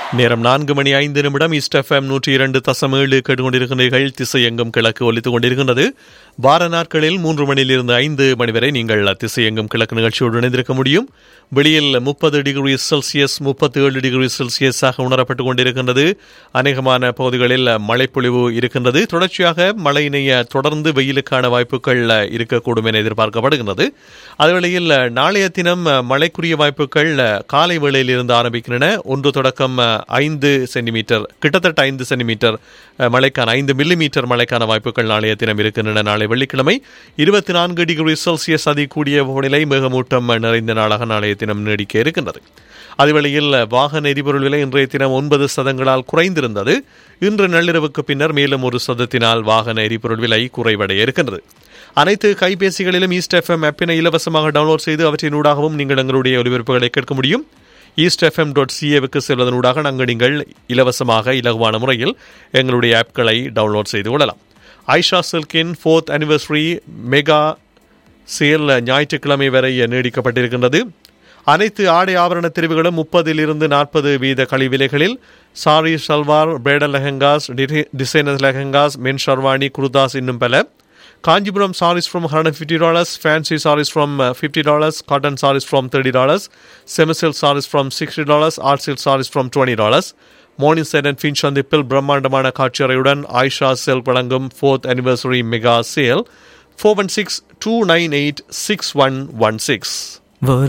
நேரம் நான்கு மணி ஐந்து நிமிடம் ஈஸ்ட் எஃப்எம் நூற்றி இரண்டு தசம் ஏழு கேட்டுக்கொண்டிருக்கிறீர்கள் திசை எங்கும் கிழக்கு ஒலித்துக் கொண்டிருக்கின்றது வார நாட்களில் மூன்று மணியிலிருந்து ஐந்து மணி வரை நீங்கள் திசை எங்கும் கிழக்கு நிகழ்ச்சியோடு இணைந்திருக்க முடியும் வெளியில் முப்பது டிகிரி செல்சியஸ் முப்பத்தி ஏழு டிகிரி செல்சியஸாக உணரப்பட்டுக் கொண்டிருக்கின்றது அநேகமான பகுதிகளில் மழைப்பொழிவு இருக்கின்றது தொடர்ச்சியாக மழையினைய தொடர்ந்து வெயிலுக்கான வாய்ப்புகள் இருக்கக்கூடும் என எதிர்பார்க்கப்படுகின்றது அதுவேளையில் நாளைய தினம் மழைக்குரிய வாய்ப்புகள் காலை வேளையில் இருந்து ஆரம்பிக்கின்றன ஒன்று தொடக்கம் ஐந்து சென்டிமீட்டர் கிட்டத்தட்ட ஐந்து சென்டிமீட்டர் மழைக்கான ஐந்து மில்லி மீட்டர் மழைக்கான வாய்ப்புகள் நாளைய தினம் இருக்கின்றன நாளை வெள்ளிக்கிழமை இருபத்தி நான்கு டிகிரி செல்சியஸ் அதிகூடிய வானிலை மேகமூட்டம் நிறைந்த நாளாக நாளைய தினம் நீடிக்க இருக்கின்றது அதுவேளையில் வாகன எரிபொருள் விலை இன்றைய தினம் ஒன்பது சதங்களால் குறைந்திருந்தது இன்று நள்ளிரவுக்கு பின்னர் மேலும் ஒரு சதத்தினால் வாகன எரிபொருள் விலை குறைவடைய இருக்கின்றது அனைத்து கைபேசிகளிலும் ஈஸ்ட் எஃப்எம் ஆப்பினை இலவசமாக டவுன்லோட் செய்து அவற்றினூடாகவும் நீங்கள் எங்களுடைய ஒலிபரப்புகளை கேட்க முடியும் ஈஸ்ட் எஃப்எம் டாட் சிஏவுக்கு செல்வதனூடாக நாங்கள் நீங்கள் இலவசமாக இலகுவான முறையில் எங்களுடைய ஆப்களை டவுன்லோட் செய்து கொள்ளலாம் ஐஷா சில்கின் ஃபோர்த் அனிவர்சரி மெகா சேல் ஞாயிற்றுக்கிழமை வரை நீடிக்கப்பட்டிருக்கின்றது அனைத்து ஆடை ஆபரண தெரிவுகளும் முப்பதிலிருந்து நாற்பது வீத கழிவிலைகளில் sari salwar bridal lehengas designer lehengas men sherwani kurtas இன்னும் பல Kanchipuram sarees from $150 fancy sarees from $50 cotton sarees from $30 semi silk sarees from $60 art silk sarees from $20 Morningside and Finch சந்திப்பில் பிரம்மாண்டமான காட்சியறையுடன் ஆயிஷா செல் வழங்கும் fourth anniversary mega sale four one six two nine eight six one one six